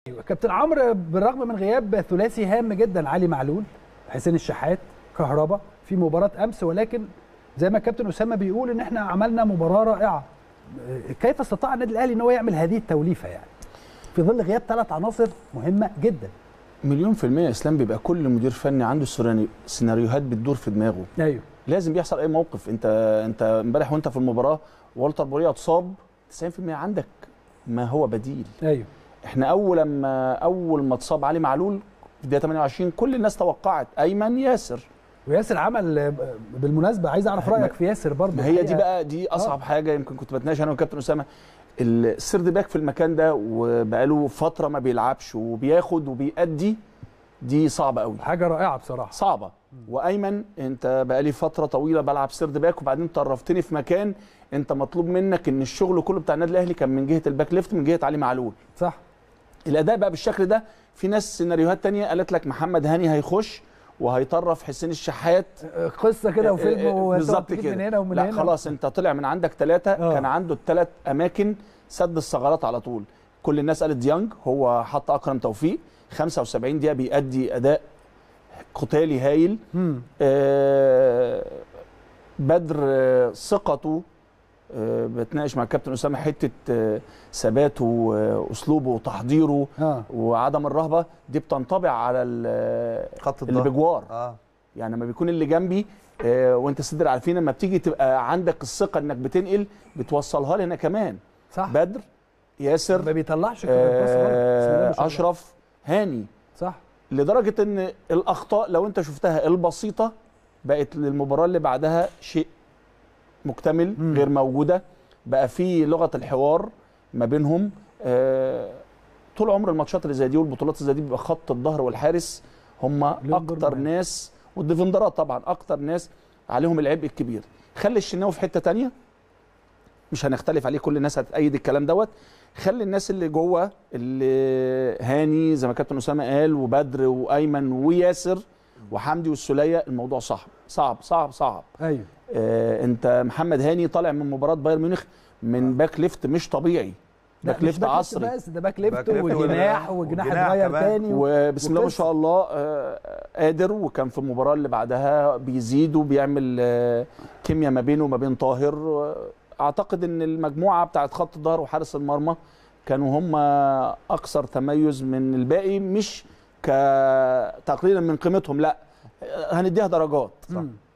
كابتن عمرو بالرغم من غياب ثلاثي هام جدا علي معلول حسين الشحات كهربا في مباراه امس ولكن زي ما الكابتن اسامه بيقول ان احنا عملنا مباراه رائعه كيف استطاع النادي الاهلي ان هو يعمل هذه التوليفه يعني في ظل غياب ثلاث عناصر مهمه جدا مليون في المية اسلام بيبقى كل مدير فني عنده سيناريو- سيناريوهات بتدور في دماغه ايوه لازم بيحصل اي موقف انت انت امبارح وانت في المباراه والتر بوريا اتصاب 90% عندك ما هو بديل ايوه احنا اول ما اول ما اتصاب علي معلول في الدقيقه 28 كل الناس توقعت ايمن ياسر وياسر عمل آه، بالمناسبه عايز اعرف رايك في ياسر برضه ما هي دي الحقيقة. بقى دي اصعب حاجه يمكن كنت بتناقش انا والكابتن اسامه السرد باك في المكان ده وبقاله فتره ما بيلعبش وبياخد وبيأدي دي صعبه قوي حاجه رائعه بصراحه صعبه وايمن انت بقالي فتره طويله بلعب سيرد باك وبعدين طرفتني في مكان انت مطلوب منك ان الشغل كله بتاع النادي الاهلي كان من جهه الباك ليفت من جهه علي معلول صح الاداء بقى بالشكل ده في ناس سيناريوهات تانية قالت لك محمد هاني هيخش وهيطرف حسين الشحات آه، قصه كده وفيلم آه، آه، وتقعد بالظبط تجيب كده من هنا ومن لا هنا خلاص انت طلع من عندك ثلاثه آه. كان عنده الثلاث اماكن سد الثغرات على طول كل الناس قالت ديانج هو حط اكرم توفيق 75 دقيقه بيأدي اداء قتالي هايل مم. آه، بدر آه، ثقته آه، بتناقش مع الكابتن اسامه حته آه، ثباته واسلوبه وتحضيره اه وعدم الرهبه دي بتنطبع على ال- خط اللي الظهر بجوار اه يعني لما بيكون اللي جنبي آه، وانت صدر عارفين لما بتيجي تبقى عندك الثقه انك بتنقل بتوصلها لي انا كمان صح بدر ياسر ما بيطلعش كده الباص غلط. بسم الله ما آه، شاء الله. اشرف هاني صح لدرجه ان الاخطاء لو انت شفتها البسيطه بقت للمباراه اللي بعدها شيء مكتمل مم. غير موجوده بقى في لغه الحوار ما بينهم آه، طول عمر الماتشات اللي زي دي والبطولات اللي زي دي بيبقى خط الظهر والحارس هم لهم دور اكتر مهم. ناس والديفندرات طبعا اكتر ناس عليهم العبء الكبير خلي الشناوي في حته تانية مش هنختلف عليه كل الناس هتأيد الكلام دوت خلي الناس اللي جوه اللي هاني زي ما كابتن اسامه قال وبدر وايمن وياسر وحمدي والسوليه الموضوع صعب صعب صعب صعب ايوه آه انت محمد هاني طالع من مباراه بايرن ميونخ من باك ليفت مش طبيعي لا، باك مش ليفت عصري بس ده باك ليفت باك ليفت وجناح وال- وجناح وجناح اتغير كمان. تاني وبسم الله ما وقصة. شاء الله آه، قادر وكان في المباراه اللي بعدها بيزيد وبيعمل آه، كيمياء ما بينه وما بين طاهر آه، اعتقد ان المجموعه بتاعت خط الظهر وحارس المرمى كانوا هم اكثر تميز من الباقي مش كتقليلا من قيمتهم لا آه، هنديها درجات مم.